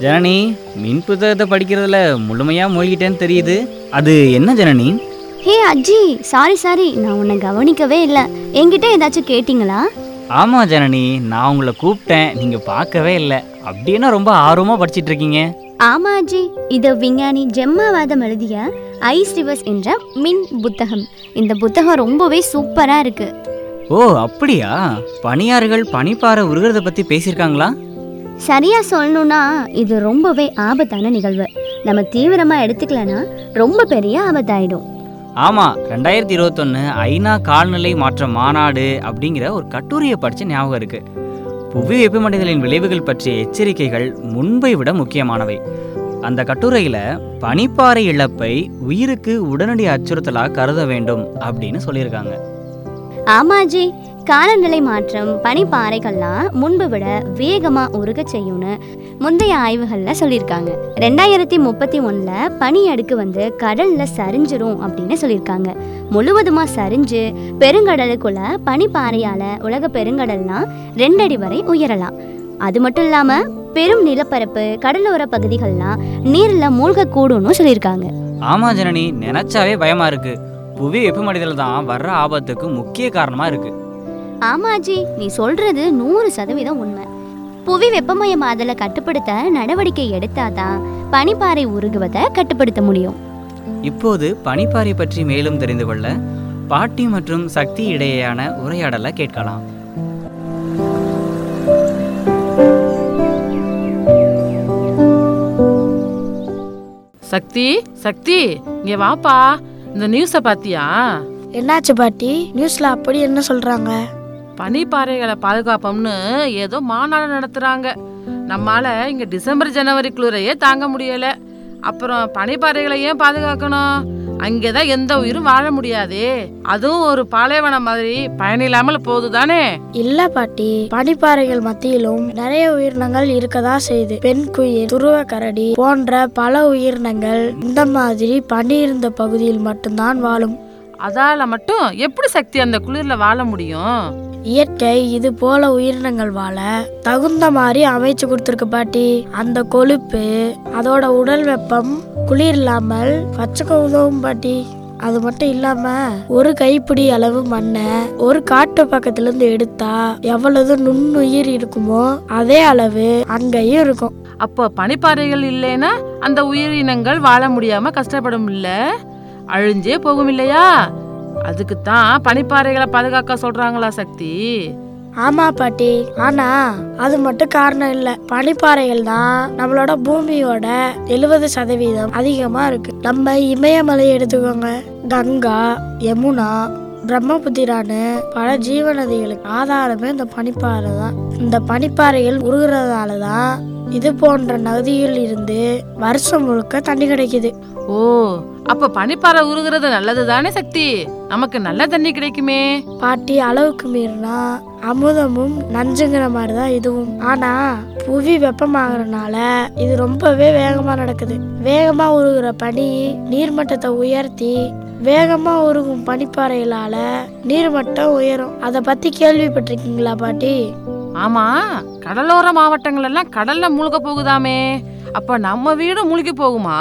ஜனனி மின் புத்தகத்தை படிக்கிறதுல முழுமையா மூழ்கிட்டேன்னு தெரியுது அது என்ன ஜனனி ஹே அஜி சாரி சாரி நான் உன்னை கவனிக்கவே இல்லை என்கிட்ட ஏதாச்சும் கேட்டிங்களா ஆமா ஜனனி நான் உங்களை கூப்பிட்டேன் நீங்க பார்க்கவே இல்லை அப்படின்னா ரொம்ப ஆர்வமா படிச்சிட்டு இருக்கீங்க ஆமா அஜி இது விஞ்ஞானி ஜெம்மாவாதம் எழுதிய ஐஸ் ரிவர்ஸ் என்ற மின் புத்தகம் இந்த புத்தகம் ரொம்பவே சூப்பரா இருக்கு ஓ அப்படியா பனியாறுகள் பனிப்பாறை உருகிறத பத்தி பேசியிருக்காங்களா சரியா சொல்லணும்னா இது ரொம்பவே ஆபத்தான நிகழ்வு நம்ம தீவிரமா எடுத்துக்கலனா ரொம்ப பெரிய ஆபத்தாயிடும் ஆமா ரெண்டாயிரத்தி இருபத்தொன்னு ஐநா கால்நிலை மாற்ற மாநாடு அப்படிங்கிற ஒரு கட்டுரையை படிச்ச ஞாபகம் இருக்கு புவி வெப்பமடைதலின் விளைவுகள் பற்றிய எச்சரிக்கைகள் முன்பை விட முக்கியமானவை அந்த கட்டுரையில பனிப்பாறை இழப்பை உயிருக்கு உடனடி அச்சுறுத்தலாக கருத வேண்டும் அப்படின்னு சொல்லியிருக்காங்க ஆமாஜி காலநிலை மாற்றம் பனிப்பாறைகள்லாம் முன்பு விட வேகமா உருக செய்யும்னு முந்தைய ஆய்வுகள்ல சொல்லியிருக்காங்க ரெண்டாயிரத்தி முப்பத்தி ஒண்ணுல பனி அடுக்கு வந்து கடல்ல சரிஞ்சிரும் அப்படின்னு சொல்லியிருக்காங்க முழுவதுமா சரிஞ்சு பெருங்கடலுக்குள்ள பனிப்பாறையால உலக பெருங்கடல்லாம் ரெண்டடி வரை உயரலாம் அது மட்டும் இல்லாம பெரும் நிலப்பரப்பு கடலோர பகுதிகள்லாம் நீர்ல மூழ்கக்கூடும்னு சொல்லியிருக்காங்க ஆமா ஜனனி நினைச்சாவே பயமா இருக்கு புவி வெப்பமடைதல் தான் வர்ற ஆபத்துக்கு முக்கிய காரணமா இருக்கு ஆமாஜி நீ சொல்றது நூறு சதவீதம் உண்மை புவி வெப்பமயமாதலை கட்டுப்படுத்த நடவடிக்கை எடுத்தாதான் பனிப்பாறை உருகுவதை கட்டுப்படுத்த முடியும் இப்போது பனிப்பாறை பற்றி மேலும் தெரிந்து கொள்ள பாட்டி மற்றும் சக்தி இடையேயான உரையாடலை கேட்கலாம் சக்தி சக்தி இங்க வாப்பா இந்த நியூஸை பாத்தியா என்னாச்சு பாட்டி நியூஸ்ல அப்படி என்ன சொல்றாங்க பனிப்பாறைகளை பாதுகாப்போம்னு ஏதோ மாநாடு நடத்துறாங்க நம்மால இங்க டிசம்பர் ஜனவரி குளிரையே தாங்க முடியல அப்புறம் பனிப்பாறைகளை ஏன் பாதுகாக்கணும் அங்கேதான் எந்த உயிரும் வாழ முடியாதே அதுவும் ஒரு பாலைவனம் மாதிரி பயனில்லாமல் போகுது தானே இல்ல பாட்டி பனிப்பாறைகள் மத்தியிலும் நிறைய உயிரினங்கள் இருக்கதா செய்யுது பெண் குயில் துருவ கரடி போன்ற பல உயிரினங்கள் இந்த மாதிரி பனி இருந்த பகுதியில் மட்டும்தான் வாழும் அதால மட்டும் எப்படி சக்தி அந்த குளிர்ல வாழ முடியும் இயற்கை இது போல உயிரினங்கள் வாழ தகுந்த மாதிரி அமைச்சு கொடுத்துருக்கு பாட்டி அந்த கொழுப்பு அதோட உடல் வெப்பம் குளிர் இல்லாமல் வச்சுக்க உதவும் பாட்டி அது மட்டும் இல்லாம ஒரு கைப்பிடி அளவு மண்ணை ஒரு காட்டு பக்கத்துல இருந்து எடுத்தா எவ்வளவு நுண்ணுயிர் இருக்குமோ அதே அளவு அங்கேயும் இருக்கும் அப்போ பனிப்பாறைகள் இல்லைன்னா அந்த உயிரினங்கள் வாழ முடியாம கஷ்டப்படும் இல்ல அழிஞ்சே போகும் இல்லையா அதுக்கு தான் பனிப்பாறைகளை பாதுகாக்க சொல்றாங்களா சக்தி ஆமா பாட்டி ஆனா அது மட்டும் காரணம் இல்ல பனிப்பாறைகள் தான் நம்மளோட பூமியோட எழுபது சதவீதம் அதிகமா இருக்கு நம்ம இமயமலை எடுத்துக்கோங்க கங்கா யமுனா பிரம்மபுத்திரான்னு பல ஜீவநதிகளுக்கு ஆதாரமே இந்த பனிப்பாறை தான் இந்த பனிப்பாறைகள் உருகுறதால தான் இது போன்ற நதியில் இருந்து வருஷம் முழுக்க தண்ணி கிடைக்குது ஓ அப்ப பனிப்பாறை உருகுறது நல்லது தானே சக்தி நமக்கு நல்ல தண்ணி கிடைக்குமே பாட்டி அளவுக்கு மீறினா அமுதமும் நஞ்சுங்கிற மாதிரி தான் இதுவும் ஆனா புவி வெப்பமாகறனால இது ரொம்பவே வேகமா நடக்குது வேகமா உருகுற பனி நீர்மட்டத்தை உயர்த்தி வேகமா உருகும் பனிப்பாறைகளால நீர்மட்டம் உயரும் அதை பத்தி கேள்விப்பட்டிருக்கீங்களா பாட்டி ஆமா கடலோர மாவட்டங்கள் எல்லாம் கடல்ல மூழ்க போகுதாமே அப்ப நம்ம வீடு மூழ்கி போகுமா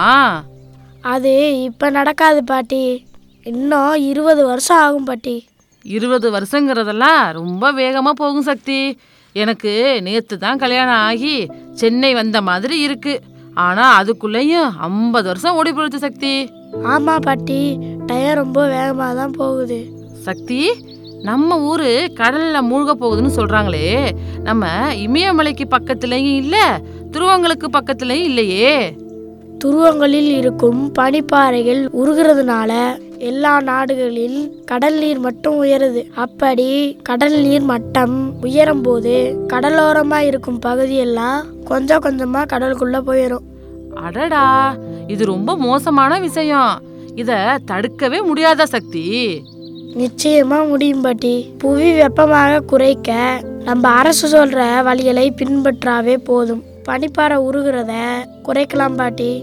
அது இப்ப நடக்காது பாட்டி இன்னும் இருபது வருஷம் ஆகும் பாட்டி இருபது வருஷங்கிறதெல்லாம் ரொம்ப வேகமாக போகும் சக்தி எனக்கு நேற்று தான் கல்யாணம் ஆகி சென்னை வந்த மாதிரி இருக்கு ஆனால் அதுக்குள்ளேயும் ஐம்பது வருஷம் ஓடி போயிடுச்சு சக்தி ஆமா பாட்டி டயர் ரொம்ப வேகமா தான் போகுது சக்தி நம்ம ஊரு கடல்ல மூழ்க போகுதுன்னு சொல்றாங்களே நம்ம இமயமலைக்கு பக்கத்துலயும் இல்ல துருவங்களுக்கு பக்கத்துலயும் இல்லையே துருவங்களில் இருக்கும் பனிப்பாறைகள் உருகிறதுனால எல்லா நாடுகளில் கடல் நீர் மட்டும் உயருது அப்படி கடல் நீர் மட்டம் உயரும் போது கடலோரமா இருக்கும் பகுதியெல்லாம் கொஞ்சம் கொஞ்சமா கடலுக்குள்ள போயிடும் அடடா இது ரொம்ப மோசமான விஷயம் இத தடுக்கவே முடியாத சக்தி நிச்சயமா முடியும் பாட்டி புவி வெப்பமாக குறைக்க நம்ம அரசு சொல்ற வழிகளை பின்பற்றாவே போதும் பனிப்பாறை உருகிறத குறைக்கலாம் பாட்டி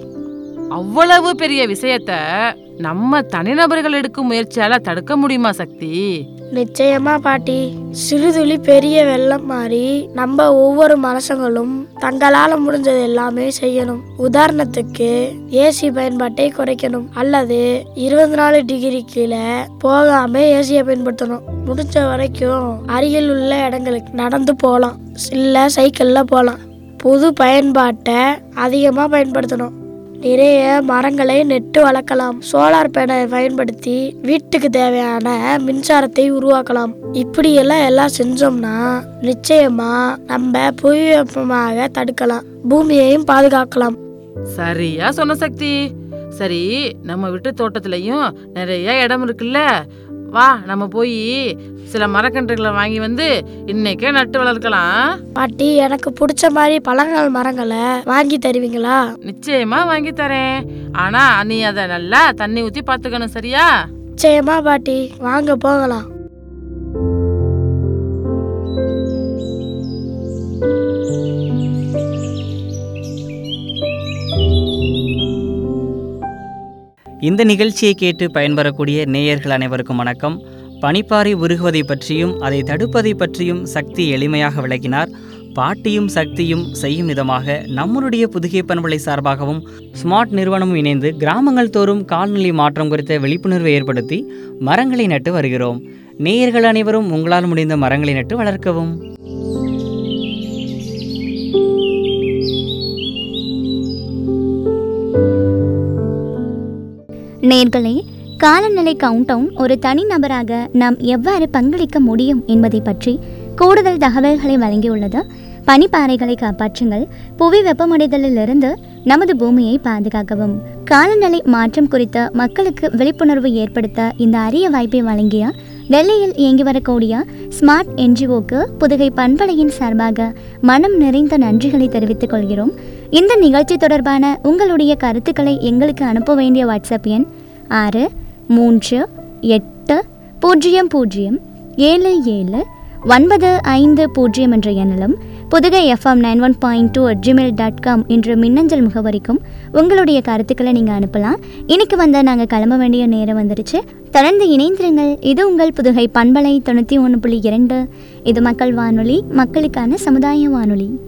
அவ்வளவு பெரிய விஷயத்த நம்ம தனிநபர்கள் எடுக்கும் முயற்சியால தடுக்க முடியுமா சக்தி நிச்சயமா பாட்டி சிறுதுளி பெரிய வெள்ளம் மாதிரி நம்ம ஒவ்வொரு மனுஷங்களும் தங்களால முடிஞ்சது எல்லாமே செய்யணும் உதாரணத்துக்கு ஏசி பயன்பாட்டை குறைக்கணும் அல்லது இருபத்தி நாலு டிகிரி கீழே போகாம ஏசியை பயன்படுத்தணும் முடிஞ்ச வரைக்கும் அருகில் உள்ள இடங்களுக்கு நடந்து போகலாம் இல்லை சைக்கிள்ல போகலாம் புது பயன்பாட்டை அதிகமாக பயன்படுத்தணும் நிறைய மரங்களை நெட்டு வளர்க்கலாம் சோலார் பேனலை பயன்படுத்தி வீட்டுக்கு தேவையான மின்சாரத்தை உருவாக்கலாம் இப்படியெல்லாம் எல்லாம் செஞ்சோம்னா நிச்சயமா நம்ம புவி வெப்பமாக தடுக்கலாம் பூமியையும் பாதுகாக்கலாம் சரியா சொன்ன சக்தி சரி நம்ம வீட்டு தோட்டத்துலயும் நிறைய இடம் இருக்குல்ல வா நம்ம போய் சில மரக்கன்றுகளை வாங்கி வந்து இன்னைக்கே நட்டு வளர்க்கலாம் பாட்டி எனக்கு பிடிச்ச மாதிரி பழங்கள் மரங்களை வாங்கி தருவீங்களா நிச்சயமா வாங்கி தரேன் ஆனா நீ அதை நல்லா தண்ணி ஊத்தி பாத்துக்கணும் சரியா நிச்சயமா பாட்டி வாங்க போகலாம் இந்த நிகழ்ச்சியை கேட்டு பயன்பெறக்கூடிய நேயர்கள் அனைவருக்கும் வணக்கம் பனிப்பாறை உருகுவதை பற்றியும் அதை தடுப்பதை பற்றியும் சக்தி எளிமையாக விளக்கினார் பாட்டியும் சக்தியும் செய்யும் விதமாக நம்மளுடைய புதுகை பண்பலை சார்பாகவும் ஸ்மார்ட் நிறுவனமும் இணைந்து கிராமங்கள் தோறும் கால்நிலை மாற்றம் குறித்த விழிப்புணர்வை ஏற்படுத்தி மரங்களை நட்டு வருகிறோம் நேயர்கள் அனைவரும் உங்களால் முடிந்த மரங்களை நட்டு வளர்க்கவும் நேர்களே காலநிலை கவுண்டவுன் ஒரு தனிநபராக நாம் எவ்வாறு பங்களிக்க முடியும் என்பதை பற்றி கூடுதல் தகவல்களை வழங்கியுள்ளது பனிப்பாறைகளை காப்பாற்றுங்கள் புவி வெப்பமடைதலிலிருந்து நமது பூமியை பாதுகாக்கவும் காலநிலை மாற்றம் குறித்த மக்களுக்கு விழிப்புணர்வு ஏற்படுத்த இந்த அரிய வாய்ப்பை வழங்கிய டெல்லியில் இயங்கி வரக்கூடிய ஸ்மார்ட் என்ஜிஓக்கு புதுகை பண்பலையின் சார்பாக மனம் நிறைந்த நன்றிகளை தெரிவித்துக் கொள்கிறோம் இந்த நிகழ்ச்சி தொடர்பான உங்களுடைய கருத்துக்களை எங்களுக்கு அனுப்ப வேண்டிய வாட்ஸ்அப் எண் ஆறு மூன்று எட்டு பூஜ்ஜியம் பூஜ்ஜியம் ஏழு ஏழு ஒன்பது ஐந்து பூஜ்ஜியம் என்ற எண்ணிலும் Pudugai FM nine one point two gmail dot com என்ற மின்னஞ்சல் முகவரிக்கும் உங்களுடைய கருத்துக்களை நீங்கள் அனுப்பலாம் இன்னைக்கு வந்த நாங்கள் கிளம்ப வேண்டிய நேரம் வந்துடுச்சு தொடர்ந்து இணைந்திருங்கள் இது உங்கள் புதுகை பண்பலை தொண்ணூற்றி ஒன்று புள்ளி இரண்டு இது மக்கள் வானொலி மக்களுக்கான சமுதாய வானொலி